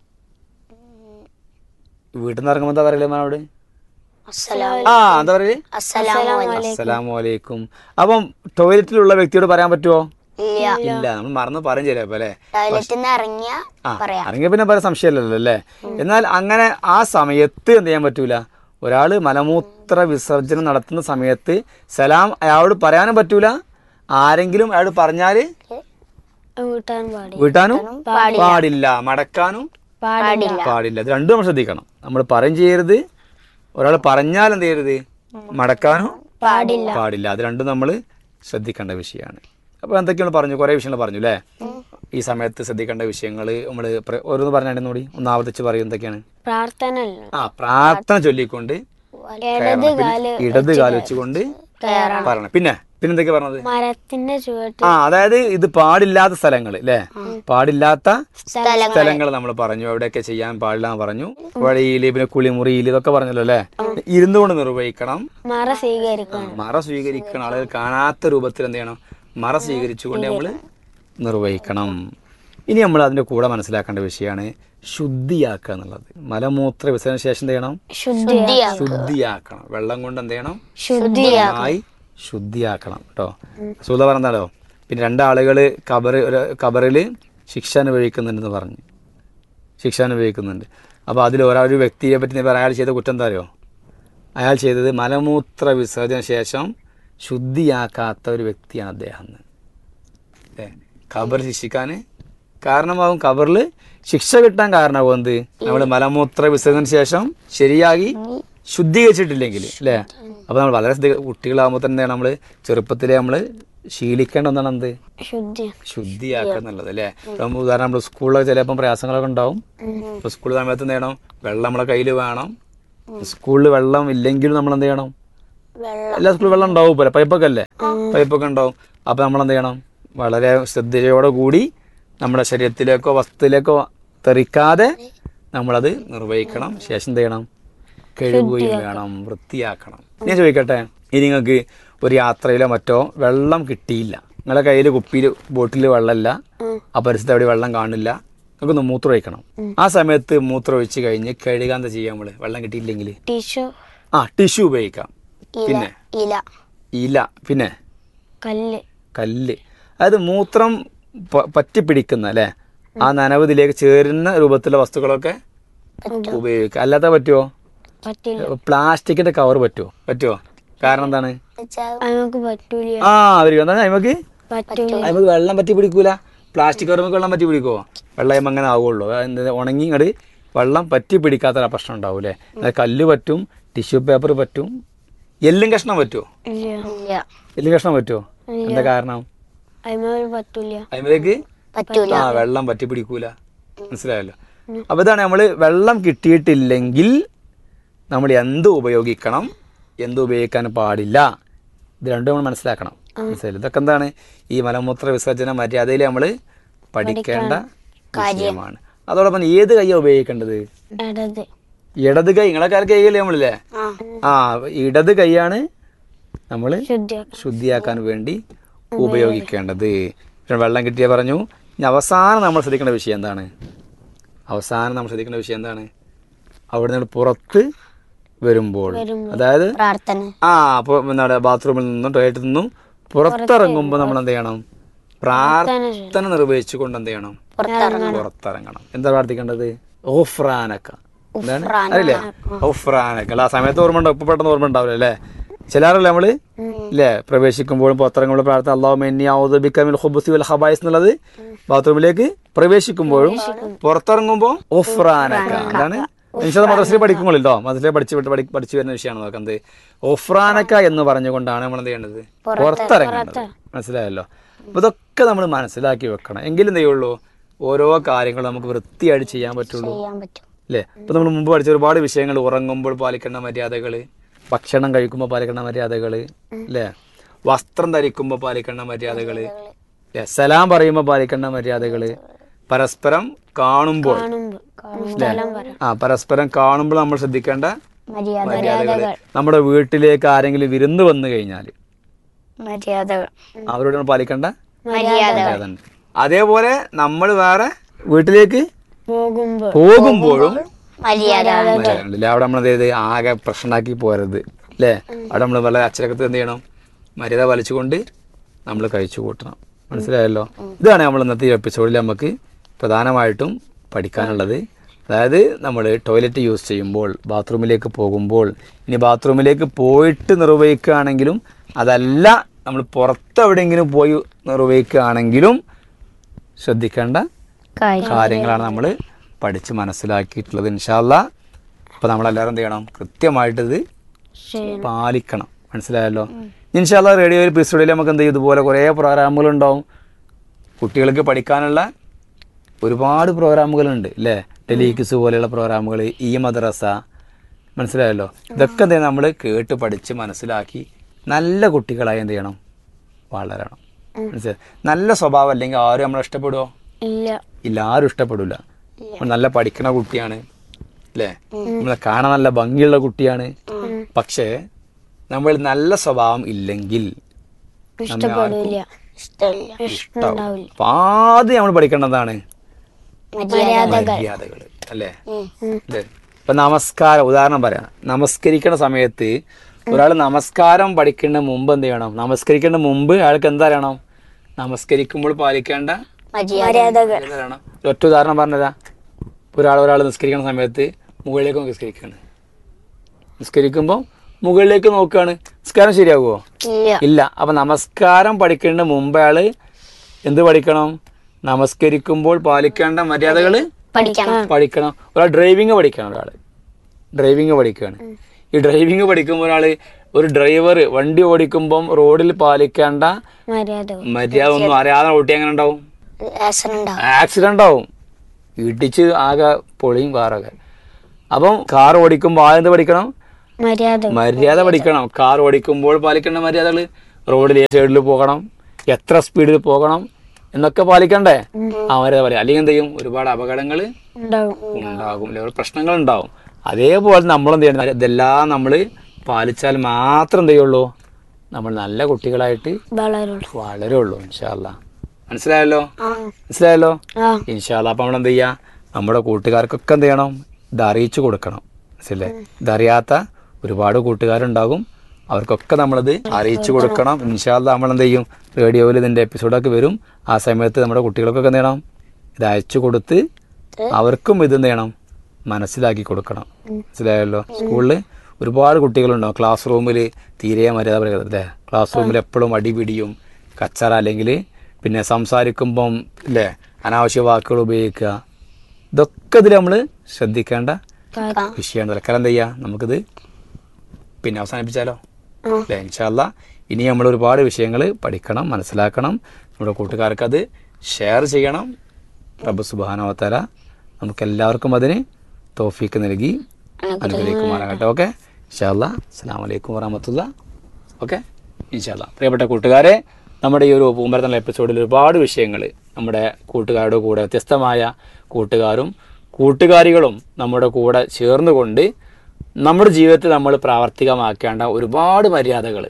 വീട്ടിൽ നിന്ന് ഇറങ്ങുമ്പോൾ എന്താ പറയലേ മാനോട് അസ്സലാമു ആ എന്താ പറയല് അസ്സലാമു അസ്സലാമു അലൈക്കും അപ്പം ടോയ്ലറ്റിലുള്ള വ്യക്തിയോട് പറയാൻ പറ്റുമോ ഇല്ല ഇല്ല നമ്മൾ മറന്ന് പറയും ചിലപ്പോ അല്ലേ ടോയ്ലറ്റിൽ നിന്ന് ഇറങ്ങിയ ആ പറയാം ഇറങ്ങിയ പിന്നെ പറയാൻ സംശയമില്ലല്ലോ അല്ലേ എന്നാൽ അങ്ങനെ ആ സമയത്ത് എന്ത് ചെയ്യാൻ പറ്റൂല ഒരാള് മലമൂത്ര വിസർജനം നടത്തുന്ന സമയത്ത് സലാം അയാളോട് പറയാനും പറ്റൂല ആരെങ്കിലും അയാളോട് പറഞ്ഞാല് വീട്ടാൻ പാടില്ല വീട്ടാനും പാടില്ല മടക്കാനും പാടില്ല പാടില്ല ഇത് രണ്ടും നമ്മൾ ശ്രദ്ധിക്കണം നമ്മൾ പറയും ചെയ്യരുത് ഒരാൾ പറഞ്ഞാൽ എന്ത് ചെയ്യരുത് മടക്കാനും പാടില്ല പാടില്ല അത് രണ്ടും നമ്മൾ ശ്രദ്ധിക്കേണ്ട വിഷയമാണ് അപ്പോൾ എന്തൊക്കെയാണ് പറഞ്ഞു കുറേ വിഷയങ്ങൾ പറഞ്ഞു അല്ലേ ഈ സമയത്ത് ശ്രദ്ധിക്കേണ്ട വിഷയങ്ങൾ നമ്മൾ ഓരോന്ന് പറഞ്ഞാൽ കൂടി ഒന്ന് ആവർത്തിച്ച് പറയും എന്തൊക്കെയാണ് പ്രാർത്ഥന ആ പ്രാർത്ഥന ചൊല്ലിക്കൊണ്ട് ഇടത് കാല് ഇടത് കാല് വെച്ചുകൊണ്ട് പറയണം പിന്നെ പിന്നെന്തൊക്കെയാ പറഞ്ഞത് മരത്തിന്റെ ചുവട്ടിൽ ആ അതായത് ഇത് പാടില്ലാത്ത സ്ഥലങ്ങൾ അല്ലേ പാടില്ലാത്ത സ്ഥലങ്ങൾ നമ്മൾ പറഞ്ഞു എവിടെയൊക്കെ ചെയ്യാൻ പാടില്ല എന്ന് പറഞ്ഞു വഴിയിൽ പിന്നെ കുളിമുറിയിൽ ഇതൊക്കെ പറഞ്ഞല്ലോ അല്ലേ ഇരുന്നു കൊണ്ട് നിർവഹിക്കണം മറ സ്വീകരിക്കണം മറ സ്വീകരിക്കണം ആളുകൾ കാണാത്ത രൂപത്തിൽ എന്ത് ചെയ്യണം മറ സ്വീകരിച്ചുകൊണ്ട് നമ്മൾ നിർവഹിക്കണം ഇനി നമ്മൾ അതിന്റെ കൂടെ മനസ്സിലാക്കേണ്ട വിഷയമാണ് ശുദ്ധിയാക്കുക എന്നുള്ളത് മലമൂത്ര വിസർജന ശേഷം എന്ത് ചെയ്യണം ശുദ്ധി ശുദ്ധിയാക്കണം വെള്ളം കൊണ്ട് എന്ത് ചെയ്യണം ശുദ്ധി നന്നായി ശുദ്ധിയാക്കണം കേട്ടോ സുധ പറഞ്ഞാലോ പിന്നെ രണ്ടാളുകൾ കബറ് ഒരു കബറിൽ ശിക്ഷ അനുഭവിക്കുന്നുണ്ടെന്ന് പറഞ്ഞു ശിക്ഷ അനുഭവിക്കുന്നുണ്ട് അപ്പോൾ അതിൽ ഒരാ ഒരു വ്യക്തിയെ പറ്റി ഞാൻ പറയാം, അയാൾ ചെയ്ത കുറ്റം എന്താ അറിയോ അയാൾ ചെയ്തത് മലമൂത്ര വിസർജന ശേഷം ശുദ്ധിയാക്കാത്ത ഒരു വ്യക്തിയാണ് അദ്ദേഹം എന്ന്. ഏ ഖബർ ശിക്ഷിക്കാൻ കാരണമാകും ഖബറിൽ ശിക്ഷ കിട്ടാൻ കാരണമാകും എന്ത് നമ്മൾ മലമൂത്ര വിസർജന ശേഷം ശരിയായി ശുദ്ധീകരിച്ചിട്ടില്ലെങ്കിൽ അല്ലേ അപ്പോൾ നമ്മൾ വളരെ ശ്രദ്ധ കുട്ടികളാകുമ്പോൾ തന്നെ നമ്മൾ ചെറുപ്പത്തിലെ നമ്മൾ ശീലിക്കേണ്ട ഒന്നാണ് എന്ത് ശുദ്ധി ശുദ്ധിയാക്കുക എന്നുള്ളത് അല്ലേ ഇപ്പം ഉദാഹരണം നമ്മൾ സ്കൂളിലൊക്കെ ചിലപ്പം പ്രയാസങ്ങളൊക്കെ ഉണ്ടാവും ഇപ്പൊ സ്കൂൾ സമയത്ത് എന്ത് ചെയ്യണം വെള്ളം നമ്മളെ കയ്യിൽ വേണം സ്കൂളിൽ വെള്ളം ഇല്ലെങ്കിലും നമ്മൾ എന്ത് ചെയ്യണം വെള്ളം എല്ലാ സ്കൂളിൽ വെള്ളം ഉണ്ടാവും പോലെ പൈപ്പൊക്കെ അല്ലേ പൈപ്പൊക്കെ ഉണ്ടാവും അപ്പൊ നമ്മൾ എന്ത് ചെയ്യണം വളരെ ശ്രദ്ധയോടെ കൂടി നമ്മുടെ ശരീരത്തിലേക്കോ വസ്തുവിലേക്കോ തെറിക്കാതെ നമ്മളത് നിർവഹിക്കണം ശേഷം എന്ത് ചെയ്യണം കഴുകുകയും വേണം വൃത്തിയാക്കണം ഞാൻ ചോദിക്കട്ടെ ഇനി നിങ്ങൾക്ക് ഒരു യാത്രയിലോ മറ്റോ വെള്ളം കിട്ടിയില്ല നിങ്ങളെ കയ്യിൽ കുപ്പിയിൽ ബോട്ടിൽ വെള്ളമില്ല ആ പരിസരത്ത് അവിടെ വെള്ളം കാണില്ല നിങ്ങൾക്കൊന്ന് മൂത്രമൊഴിക്കണം ആ സമയത്ത് മൂത്രമൊഴിച്ച് കഴിഞ്ഞ് കഴുകാൻ എന്താ ചെയ്യാം നമ്മള് വെള്ളം കിട്ടിയില്ലെങ്കിൽ ടിഷ്യൂ ആ ടിഷ്യൂ ഉപയോഗിക്കാം ഇല പിന്നെ ഇല ഇല പിന്നെ കല്ല് കല്ല് അതായത് മൂത്രം പ- പറ്റിപ്പിടിക്കുന്ന അല്ലേ ആ നനവതിലേക്ക് ചേരുന്ന രൂപത്തിലുള്ള വസ്തുക്കളൊക്കെ ഉപയോഗിക്കുക അല്ലാതെ പറ്റുമോ പറ്റില്ല പ്ലാസ്റ്റിക്കിന്റെ കവർ പറ്റുമോ പറ്റുമോ കാരണം എന്താണ് നമുക്ക് പറ്റൂല ആ അവർക്ക് എന്താണ് നമുക്ക് പറ്റൂല നമുക്ക് വെള്ളം പറ്റി പിടിക്കൂല പ്ലാസ്റ്റിക് കവർ നമുക്ക് വെള്ളം പറ്റി പിടിക്കുമോ വെള്ളം ആകുമ്പോൾ അങ്ങനെ ആവുള്ളൂ അതെന്ത് ഉണങ്ങി ഇങ്ങോട്ട് വെള്ളം പറ്റി പിടിക്കാത്ത പ്രശ്നം ഉണ്ടാവും അല്ലേ എന്നാൽ കല്ല് പറ്റും ടിഷ്യൂ പേപ്പർ പറ്റും എല്ലും കഷ്ണം പറ്റുമോ ഇല്ല എല്ലും കഷ്ണം പറ്റുമോ എന്താ കാരണം അതിമേൽ പറ്റൂല അതിലേക്ക് ആ വെള്ളം പറ്റി പിടിക്കൂല മനസ്സിലായല്ലോ അപ്പൊ ഇതാണ് നമ്മള് വെള്ളം കിട്ടിയിട്ടില്ലെങ്കിൽ നമ്മൾ എന്ത് ഉപയോഗിക്കണം എന്ത് ഉപയോഗിക്കാൻ പാടില്ല ഇത് രണ്ടും നമ്മൾ മനസ്സിലാക്കണം മനസ്സിലായില്ല ഇതൊക്കെ എന്താണ് ഈ മലമൂത്ര വിസർജന മര്യാദയിൽ നമ്മൾ പഠിക്കേണ്ട വിഷയമാണ് അതോടൊപ്പം ഏത് കയ്യാണ് ഉപയോഗിക്കേണ്ടത് ഇടത് ഇടത് കൈ നിങ്ങളെ കാലം കൈയല്ലേ നമ്മളില്ലേ ആ ഇടത് കൈയാണ് നമ്മൾ ശുദ്ധി ശുദ്ധിയാക്കാൻ വേണ്ടി ഉപയോഗിക്കേണ്ടത് പിന്നെ വെള്ളം കിട്ടിയ പറഞ്ഞു ഇനി അവസാനം നമ്മൾ ശ്രദ്ധിക്കേണ്ട വിഷയം എന്താണ് അവസാനം നമ്മൾ ശ്രദ്ധിക്കേണ്ട വിഷയം എന്താണ് അവിടെ നിന്ന് പുറത്ത് വരുമ്പോൾ അതായത് പ്രാർത്ഥന ആ അപ്പോൾ എന്താണ് ബാത്റൂമിൽ നിന്നും ടോയ്ലറ്റിൽ നിന്നും പുറത്തിറങ്ങുമ്പോൾ നമ്മൾ എന്ത് ചെയ്യണം പ്രാർത്ഥന നിർവഹിച്ചുകൊണ്ട് എന്ത് ചെയ്യണം പുറത്തിറങ്ങണം എന്താ പ്രാർത്ഥിക്കേണ്ടത് ഓഫ്രാനക്ക എന്താണ് അറിയില്ലേ ഓഫ്രാനക്ക അല്ല ആ സമയത്ത് ഓർമ്മ ഉണ്ടാവും ഇപ്പൊ പെട്ടെന്ന് ഓർമ്മ ഉണ്ടാവില്ല അല്ലേ ചിലരല്ലേ നമ്മള് ഇല്ലേ പ്രവേശിക്കുമ്പോഴും പുറത്തിറങ്ങുമ്പോഴും പ്രാർത്ഥന അള്ളാഹു മെന്നി ഔദബിക്കമിൽ ഹുബുസി വൽ ഹബായിസ് എന്നുള്ളത് ബാത്റൂമിലേക്ക് പ്രവേശിക്കുമ്പോഴും പുറത്തിറങ്ങുമ്പോ ഓഫ്രാനക്ക അതാണ് നിമിഷം മദ്രസയിൽ പഠിക്കുമ്പോഴല്ലോ മദ്രസയിൽ പഠിച്ച് വിട്ട് പഠി- പഠിച്ചു വരുന്ന വിഷയമാണ് നോക്കുന്നത് ഓഫ്രാനക്ക എന്ന് പറഞ്ഞുകൊണ്ടാണ് നമ്മൾ എന്ത് ചെയ്യേണ്ടത് പുറത്തിറങ്ങേണ്ടത് മനസ്സിലായല്ലോ അപ്പൊ ഇതൊക്കെ നമ്മൾ മനസ്സിലാക്കി വെക്കണം എങ്കിലും എന്ത് ചെയ്യുള്ളൂ ഓരോ കാര്യങ്ങളും നമുക്ക് വൃത്തിയായിട്ട് ചെയ്യാൻ പറ്റുള്ളൂ ചെയ്യാൻ പറ്റും അല്ലേ ഇപ്പൊ നമ്മൾ മുമ്പ് പഠിച്ച ഒരുപാട് വിഷയങ്ങൾ ഉറങ്ങുമ്പോൾ പാലിക്കേണ്ട മര്യാദകള് ഭക്ഷണം കഴിക്കുമ്പോൾ പാലിക്കേണ്ട മര്യാദകള് അല്ലേ വസ്ത്രം ധരിക്കുമ്പോൾ പാലിക്കേണ്ട മര്യാദകള് അല്ലേ സലാം പറയുമ്പോൾ പാലിക്കേണ്ട മര്യാദകള് പരസ്പരം കാണുമ്പോൾ കാണുമ്പോ അല്ലേ ആ പരസ്പരം കാണുമ്പോൾ നമ്മൾ ശ്രദ്ധിക്കേണ്ട മര്യാദ മര്യാദകള് നമ്മുടെ വീട്ടിലേക്ക് ആരെങ്കിലും വിരുന്ന് വന്നു കഴിഞ്ഞാൽ മര്യാദകൾ അവരോട് നമ്മൾ പാലിക്കേണ്ട മര്യാദ മര്യാദ ഉണ്ട്. അതേപോലെ നമ്മൾ വേറെ വീട്ടിലേക്ക് പോകുമ്പോ പോകുമ്പോഴും മര്യാദ മര്യാദ അവിടെ നമ്മൾ എന്ത് ചെയ്ത് ആകെ പ്രശ്നമാക്കി പോരുത് അല്ലേ അവിടെ നമ്മൾ വളരെ അച്ചടക്കത്തിൽ എന്ത് ചെയ്യണം മര്യാദ വലിച്ചുകൊണ്ട് നമ്മൾ കഴിച്ചു കൂട്ടണം മനസ്സിലായല്ലോ ഇതാണ് നമ്മൾ ഇന്നത്തെ ഈ എപ്പിസോഡിൽ നമുക്ക് പ്രധാനമായിട്ടും പഠിക്കാനുള്ളത് അതായത് നമ്മൾ ടോയ്ലറ്റ് യൂസ് ചെയ്യുമ്പോൾ ബാത്റൂമിലേക്ക് പോകുമ്പോൾ ഇനി ബാത്റൂമിലേക്ക് പോയിട്ട് നിർവഹിക്കുകയാണെങ്കിലും അതല്ല നമ്മൾ പുറത്ത് എവിടെയെങ്കിലും പോയി നിർവഹിക്കുകയാണെങ്കിലും ശ്രദ്ധിക്കേണ്ട കാര്യങ്ങളാണ് നമ്മൾ പഠിച്ച് മനസ്സിലാക്കിയിട്ടുള്ളത് ഇൻഷാല്ല അപ്പോൾ നമ്മളെല്ലാവരും എന്ത് ചെയ്യണം കൃത്യമായിട്ടിത് പാലിക്കണം മനസ്സിലായല്ലോ ഇൻഷാല്ല റേഡിയോയിൽ പിസ്റ്റുഡിയിൽ നമുക്ക് എന്ത് ചെയ്യും ഇതുപോലെ കുറേ പ്രോഗ്രാമുകൾ ഉണ്ടാവും കുട്ടികൾക്ക് പഠിക്കാനുള്ള ഒരുപാട് പ്രോഗ്രാമുകളുണ്ട് അല്ലേ ടെലികിസ് പോലെയുള്ള പ്രോഗ്രാമുകൾ ഈ മദ്രസ മനസ്സിലായല്ലോ ഇതൊക്കെ എന്ത് ചെയ്യണം നമ്മൾ കേട്ട് പഠിച്ച് മനസ്സിലാക്കി നല്ല കുട്ടികളായി എന്ത് ചെയ്യണം വളരണം മനസ്സിലായി നല്ല സ്വഭാവം അല്ലെങ്കിൽ ആരും നമ്മളെ ഇഷ്ടപ്പെടുമോ ഇല്ല ഇല്ല ആരും ഇഷ്ടപ്പെടില്ല നല്ല പഠിക്കണ കുട്ടിയാണ് അല്ലേ നമ്മളെ കാണാൻ നല്ല ഭംഗിയുള്ള കുട്ടിയാണ് പക്ഷേ നമ്മൾ നല്ല സ്വഭാവം ഇല്ലെങ്കിൽ നമ്മെ ആർക്കും ഇഷ്ടമില്ല ഇഷ്ടാവും അപ്പൊ ആദ്യം നമ്മൾ പഠിക്കേണ്ടതാണ് മര്യാദകൾ മര്യാദകൾ അല്ലേ അല്ലേ ഇപ്പൊ നമസ്കാരം ഉദാഹരണം പറയാം നമസ്കരിക്കുന്ന സമയത്ത് ഒരാൾ നമസ്കാരം പഠിക്കേണ്ട മുമ്പ് എന്ത് ചെയ്യണം നമസ്കരിക്കേണ്ട മുമ്പ് അയാൾക്ക് എന്താ അറിയണം നമസ്കരിക്കുമ്പോൾ പാലിക്കേണ്ട മര്യാദകൾ മര്യാദകളാണ് ഒറ്റ ഉദാഹരണം പറഞ്ഞതാ ഒരാൾ ഒരാൾ നിസ്കരിക്കുന്ന സമയത്ത് മുകളിലേക്ക് നോക്കി നിസ്കരിക്കുകയാണ് നിസ്കരിക്കുമ്പോൾ മുകളിലേക്ക് നോക്കുകയാണ് നിസ്കാരം ശരിയാകുമോ ഇല്ല ഇല്ല അപ്പൊ നമസ്കാരം പഠിക്കേണ്ട മുമ്പ് അയാള് എന്ത് പഠിക്കണം നമസ്കരിക്കുമ്പോൾ പാലിക്കേണ്ട മര്യാദകള് പഠിക്കണം പഠിക്കണം ഒരാൾ ഡ്രൈവിംഗ് പഠിക്കണം ഒരാള് ഡ്രൈവിംഗ് പഠിക്കുകയാണ് ഈ ഡ്രൈവിംഗ് പഠിക്കുമ്പോൾ ഒരാള് ഒരു ഡ്രൈവർ വണ്ടി ഓടിക്കുമ്പം റോഡിൽ പാലിക്കേണ്ട മര്യാദകൾ മര്യാദ ഒന്നും അറിയാതെ ഓട്ടി എങ്ങനെ ഉണ്ടാവും ആക്സിഡന്റ് ആക്സിഡന്റ് ആവും ഇടിച്ച് ആകെ പൊളിയും കാറൊക്കെ അപ്പം കാർ ഓടിക്കുമ്പോൾ ആരെന്ത് പഠിക്കണം മര്യാദ മര്യാദ പഠിക്കണം കാർ ഓടിക്കുമ്പോൾ പാലിക്കേണ്ട മര്യാദകൾ റോഡിൽ ഏത് സൈഡിൽ പോകണം എത്ര സ്പീഡിൽ പോകണം എന്നൊക്കെ പാലിക്കണ്ടേ ആ മര്യാദ പറയാം അല്ലെങ്കിൽ എന്ത് ചെയ്യും ഒരുപാട് അപകടങ്ങൾ ഉണ്ടാകും ഉണ്ടാകും അല്ലെ ഒരു പ്രശ്നങ്ങൾ ഉണ്ടാവും അതേപോലെ നമ്മൾ എന്ത് ചെയ്യണം ഇതെല്ലാം നമ്മൾ പാലിച്ചാൽ മാത്രം എന്ത് ചെയ്യുള്ളൂ നമ്മൾ നല്ല കുട്ടികളായിട്ട് വളരുള്ളൂ വളരുള്ളൂ ഇൻഷാല്ല മനസ്സിലായല്ലോ മനസ്സിലായല്ലോ ആ ഇൻഷാല്ല അപ്പം നമ്മൾ എന്ത് ചെയ്യുക നമ്മുടെ കൂട്ടുകാർക്കൊക്കെ എന്ത് ചെയ്യണം ഇത് അറിയിച്ചു കൊടുക്കണം മനസ്സിലെ ഇതറിയാത്ത ഒരുപാട് കൂട്ടുകാരുണ്ടാകും അവർക്കൊക്കെ നമ്മളത് അറിയിച്ചു കൊടുക്കണം ഇൻഷാല്ല നമ്മൾ എന്ത് ചെയ്യും റേഡിയോയിൽ ഇതിൻ്റെ എപ്പിസോഡൊക്കെ വരും ആ സമയത്ത് നമ്മുടെ കുട്ടികൾക്കൊക്കെ എന്ത് ചെയ്യണം ഇത് അയച്ചു കൊടുത്ത് അവർക്കും ഇത് എന്ത് ചെയ്യണം മനസ്സിലാക്കി കൊടുക്കണം മനസ്സിലായല്ലോ സ്കൂളിൽ ഒരുപാട് കുട്ടികളുണ്ടാവും ക്ലാസ് റൂമിൽ തീരെ മര്യാദ പറയുന്നത് അല്ലേ ക്ലാസ് റൂമിൽ എപ്പോഴും അടിപിടിയും കച്ചറ അല്ലെങ്കിൽ പിന്നെ സംസാരിക്കുമ്പം അല്ലേ അനാവശ്യ വാക്കുകൾ ഉപയോഗിക്കുക ഇതൊക്കെ ഇതിൽ നമ്മൾ ശ്രദ്ധിക്കേണ്ട വിഷയമാണ് തൽക്കാലം എന്ത് ചെയ്യുക നമുക്കിത് പിന്നെ അവസാനിപ്പിച്ചാലോ അല്ലേ ഇൻഷാല്ല ഇനി നമ്മൾ ഒരുപാട് വിഷയങ്ങൾ പഠിക്കണം മനസ്സിലാക്കണം നമ്മുടെ കൂട്ടുകാർക്ക് അത് ഷെയർ ചെയ്യണം റബ്ബ് സുബാനോത്തല നമുക്ക് എല്ലാവർക്കും അതിന് തോഫീക്ക് നൽകി അനുഗ്രഹിക്കുമാറാകട്ടെ ഓക്കെ ഇൻഷാല്ല അസ്സാം വലൈക്കും വറഹമത്തുള്ള ഓക്കെ ഇൻഷാല്ല പ്രിയപ്പെട്ട കൂട്ടുകാരെ നമ്മുടെ ഈ ഒരു പൂമ്പരത്തുള്ള എപ്പിസോഡിൽ ഒരുപാട് വിഷയങ്ങൾ നമ്മുടെ കൂട്ടുകാരുടെ കൂടെ വ്യത്യസ്തമായ കൂട്ടുകാരും കൂട്ടുകാരികളും നമ്മുടെ കൂടെ ചേർന്നുകൊണ്ട് നമ്മുടെ ജീവിതത്തിൽ നമ്മൾ പ്രാവർത്തികമാക്കേണ്ട ഒരുപാട് മര്യാദകൾ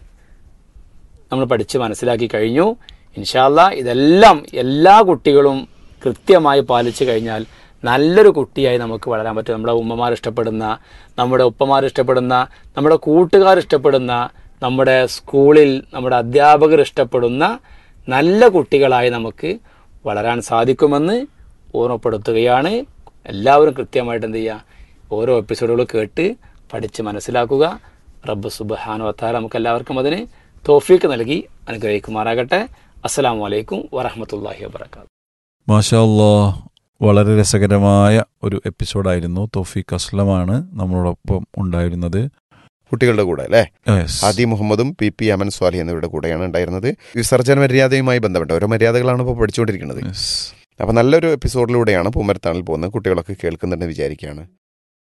നമ്മൾ പഠിച്ച് മനസ്സിലാക്കി കഴിഞ്ഞു ഇൻഷാല്ല ഇതെല്ലാം എല്ലാ കുട്ടികളും കൃത്യമായി പാലിച്ചു കഴിഞ്ഞാൽ നല്ലൊരു കുട്ടിയായി നമുക്ക് വളരാൻ പറ്റും നമ്മുടെ ഉമ്മമാർ ഇഷ്ടപ്പെടുന്ന നമ്മുടെ ഉപ്പമാർ ഇഷ്ടപ്പെടുന്ന നമ്മുടെ കൂട്ടുകാർ ഇഷ്ടപ്പെടുന്ന നമ്മുടെ സ്കൂളിൽ നമ്മുടെ അധ്യാപകർ ഇഷ്ടപ്പെടുന്ന നല്ല കുട്ടികളായി നമുക്ക് വളരാൻ സാധിക്കുമെന്ന് ഓർമ്മപ്പെടുത്തുകയാണ് എല്ലാവരും കൃത്യമായിട്ട് എന്ത് ചെയ്യുക ഓരോ എപ്പിസോഡുകൾ കേട്ട് പഠിച്ച് മനസ്സിലാക്കുക റബ്ബ് സുബഹാനു വത്താല നമുക്ക് എല്ലാവർക്കും അതിന് തോഫീക്ക് നൽകി അനുഗ്രഹിക്കുമാറാകട്ടെ അസ്സലാമു അലൈക്കും വറഹമത്തല്ലാഹി വാബർക്കാത്തു മാഷാ അല്ലാ വളരെ രസകരമായ ഒരു എപ്പിസോഡായിരുന്നു തോഫീഖ് അസ്ലമാണ് നമ്മളോടൊപ്പം ഉണ്ടായിരുന്നത് കുട്ടികളുടെ കൂടെ അല്ലേ Yes. ആദി മുഹമ്മദും പി പി അമൻ സ്വാലി എന്നിവരുടെ കൂടെയാണ് ഉണ്ടായിരുന്നത് വിസർജന മര്യാദയുമായി ബന്ധപ്പെട്ട ഓരോ മര്യാദകളാണ് ഇപ്പോൾ പഠിച്ചുകൊണ്ടിരിക്കുന്നത് Yes. അപ്പോൾ നല്ലൊരു എപ്പിസോഡിലൂടെയാണ് പൂമരത്താണിൽ പോകുന്നത് കുട്ടികളൊക്കെ കേൾക്കുന്നുണ്ടെന്ന് വിചാരിക്കുകയാണ്